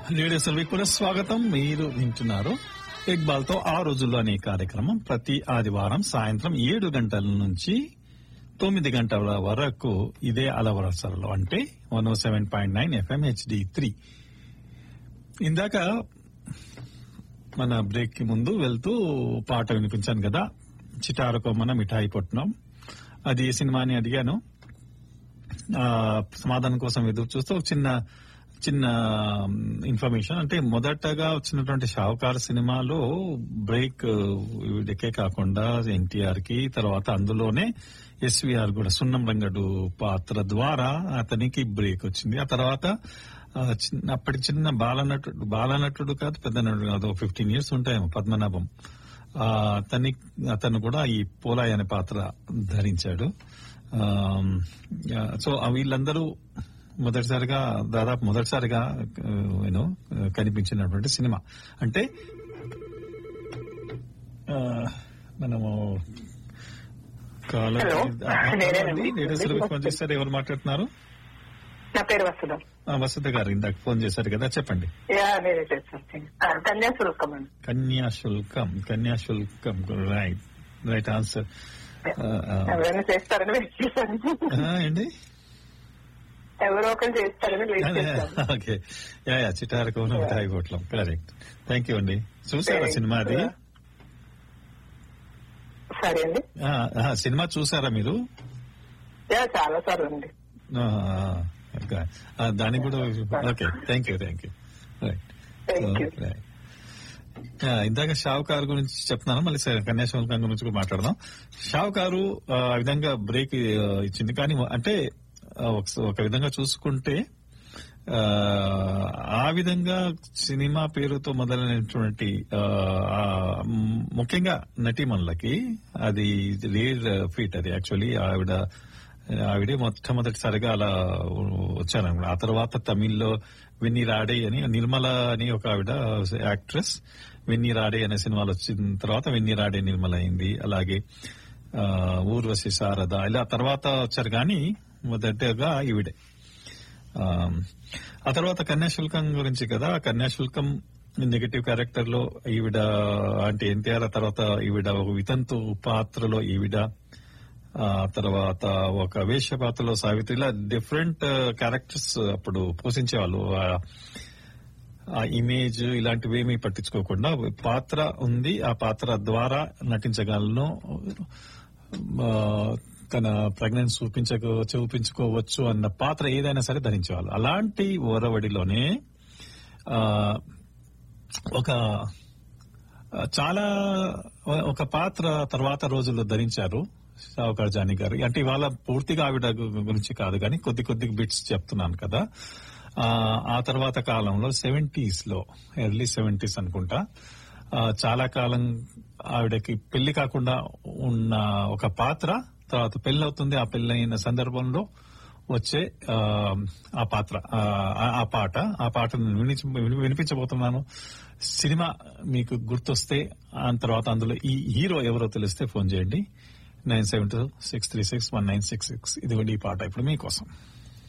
Radio సర్వీకి కూడా స్వాగతం మీరు వింటున్నారు ఇక్బాల్ తో ఆ రోజుల్లో అనే కార్యక్రమం ప్రతి ఆదివారం సాయంత్రం ఏడు గంటల నుంచి తొమ్మిది గంటల వరకు ఇదే అలవరసలో అంటే one O seven point nine FM HD three ఇందాక మన బ్రేక్ కి ముందు వెళ్తూ పాట వినిపించాను కదా చిటారకొమ్మన మిఠాయి పొట్టినాం అది ఏ సినిమా అని అడిగాను ఆ, సమాధానం కోసం ఎదురు చూస్తూ ఒక చిన్న చిన్న ఇన్ఫర్మేషన్ అంటే మొదటగా వచ్చినటువంటి షావుకార్ సినిమాలో బ్రేక్ వీడికే కాకుండా ఎన్టీఆర్ కి తర్వాత అందులోనే ఎస్వీఆర్ కూడా సున్నం రంగడు పాత్ర ద్వారా అతనికి బ్రేక్ వచ్చింది ఆ తర్వాత ఆ, చిన్న అప్పటి చిన్న బాలనటుడు బాలనటుడు కాదు పెద్ద నటుడు కాదు ఫిఫ్టీన్ ఇయర్స్ ఉంటాయేమో పద్మనాభం ఆ, అతని అతను కూడా ఈ పోలాయ్ అనే పాత్ర ధరించాడు సో వీళ్ళందరూ మొదటిసారిగా దాదాపు మొదటిసారిగా యూనో కనిపించినటువంటి సినిమా అంటే ఆ, మనము కాలం Hello. నేనేనండి. రేడియో సర్వీస్ ఫోన్ చేశారు ఎవరు మాట్లాడుతున్నారు నా పేరు వసుధ ఆ, వసంత గారు ఇందాక ఫోన్ చేశారు కదా చెప్పండి యా నేనే చేస్తాను కన్యాశుల్కం అండి Kanyasulkam Kanyasulkam right right answer ఎవరైనా చేస్తారని వెయిట్ చేస్తాను ఏంటి ఎవరో ఒకరు చేస్తారని వెయిట్ చేస్తాను ఓకే యా యా చిటారకం మిఠాయి కొట్లం కరెక్ట్ థ్యాంక్ యూ అండి చూసారా సినిమా అది సరే అండి ఆ, ఆ, సినిమా చూసారా మీరు యా చాలా సార్లు అండి ఆ, ఓకే. ఆ, దానికి కూడా okay thank you thank you right Thank you. Right. ఆ, ఇందాక షావుకారు గురించి చెప్తున్నాను మళ్ళీ సరే కన్యాశుల్కం గురించి కూడా మాట్లాడదాం షావుకారు ఆ ఆ విధంగా బ్రేక్ ఆ, ఇచ్చింది కానీ అంటే ఆ, ఒక- ఒక విధంగా చూసుకుంటే ఆ, ఆ విధంగా సినిమా పేరుతో మొదలైనటువంటి ఆ, ఆ, మ్, ముఖ్యంగా నటీమణులకి అది రేర్ ఫీట్ అది యాక్చువల్లీ ఆవిడ ఆవిడే మొట్టమొదటిసారిగా అలా వచ్చాను ఆ తర్వాత తమిళ్లో వెన్ని రాడే అని నిర్మల అని ఒక ఆవిడ యాక్ట్రెస్ వెన్ని రాడే అనే సినిమాలు వచ్చిన తర్వాత వెన్ని రాడే నిర్మల అయింది అలాగే ఆ, ఊర్వశి శారద ఇలా తర్వాత వచ్చారు కానీ మొదటగా ఈవిడే ఆ, ఆ తర్వాత కన్యాశుల్కం గురించి కదా కన్యాశుల్కం నెగటివ్ క్యారెక్టర్ లో ఈవిడ అంటే ఎన్టీఆర్ ఆ తర్వాత ఈవిడ ఒక వితంతు పాత్రలో ఈవిడ ఆ తర్వాత ఒక వేశ్య పాత్రలో సావిత్రి ఇలా డిఫరెంట్ క్యారెక్టర్స్ అప్పుడు పోషించేవాళ్ళు ఆ- ఆ ఇమేజ్ ఇలాంటివి ఏమీ పట్టించుకోకుండా పాత్ర ఉంది ఆ పాత్ర ద్వారా నటించగలను ఆ, తన ప్రెగ్నెన్స్ చూపించక చూపించుకోవచ్చు అన్న పాత్ర ఏదైనా సరే ధరించేవాళ్ళు అలాంటి ఓరవడిలోనే ఆ, ఒక ఆ, చాలా ఒక పాత్ర తర్వాత రోజుల్లో ధరించారు సావుకార్ జానీ గారు అంటే ఇవాళ పూర్తిగా ఆవిడ గు- గురించి కాదు కానీ కొద్ది కొద్ది బిట్స్ చెప్తున్నాను కదా ఆ, ఆ తర్వాత కాలంలో సెవెంటీస్ లో ఎర్లీ సెవెంటీస్ అనుకుంటా ఆ, చాలా కాలం ఆవిడకి పెళ్లి కాకుండా ఉన్న ఒక పాత్ర తర్వాత పెళ్లి అవుతుంది ఆ పెళ్లి అయిన సందర్భంలో వచ్చే ఆ, ఆ పాత్ర ఆ, ఆ- ఆ పాట ఆ పాటను వినిపించ- విని- వినిపించబోతున్నాను సినిమా మీకు గుర్తొస్తే ఆ తర్వాత అందులో ఈ హీరో ఎవరో తెలిస్తే ఫోన్ చేయండి nine seven two six three six one nine six six ఇదిగోండి ఈ పాట ఇప్పుడు మీకోసం